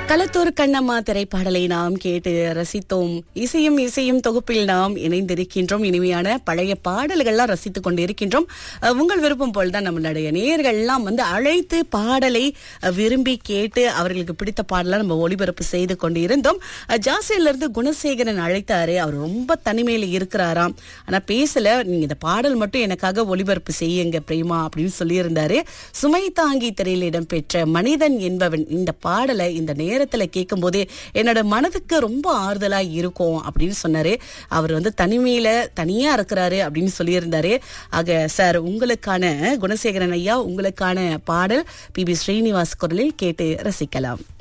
களத்தூர் கண்ணம்மா திரைப்பாடலை நாம் கேட்டு ரசித்தோம் இசையும் இசையும் தொகுப்பில் நாம் இணைந்திருக்கின்றோம் இனிமையான பழைய பாடல்கள்லாம் ரசித்துக் கொண்டிருக்கின்றோம் அஹ், உங்கள் விருப்பம் போல் தான் நம்மளுடைய நேயர்கள்லாம் வந்து அழைத்து பாடலை அஹ், விரும்பி கேட்டு அவர்களுக்கு பிடித்த பாடலாம் நம்ம ஒளிபரப்பு செய்து கொண்டு இருந்தோம் அஹ், ஜாசியில இருந்து குணசேகரன் அழைத்தாரு அவர் ரொம்ப தனிமையில இருக்கிறாராம் ஆனா பேசல நீங்க இந்த பாடல் மட்டும் எனக்காக ஒளிபரப்பு செய்யுங்க பிரேமா அப்படின்னு சொல்லியிருந்தாரு சுமை தாங்கி திரையில் இடம்பெற்ற மனிதன் என்பவன் இந்த பாடலை இந்த நேரத்துல கேட்கும் போதே என்னோட மனதுக்கு ரொம்ப ஆறுதலா இருக்கும் அப்படின்னு சொன்னாரு அவர் வந்து தனிமையில தனியா இருக்கிறாரு அப்படின்னு சொல்லியிருந்தாரு ஆக சார் உங்களுக்கான குணசேகரன் ஐயா உங்களுக்கான பாடல் பி பி ஸ்ரீனிவாஸ் குரலில் கேட்டு ரசிக்கலாம்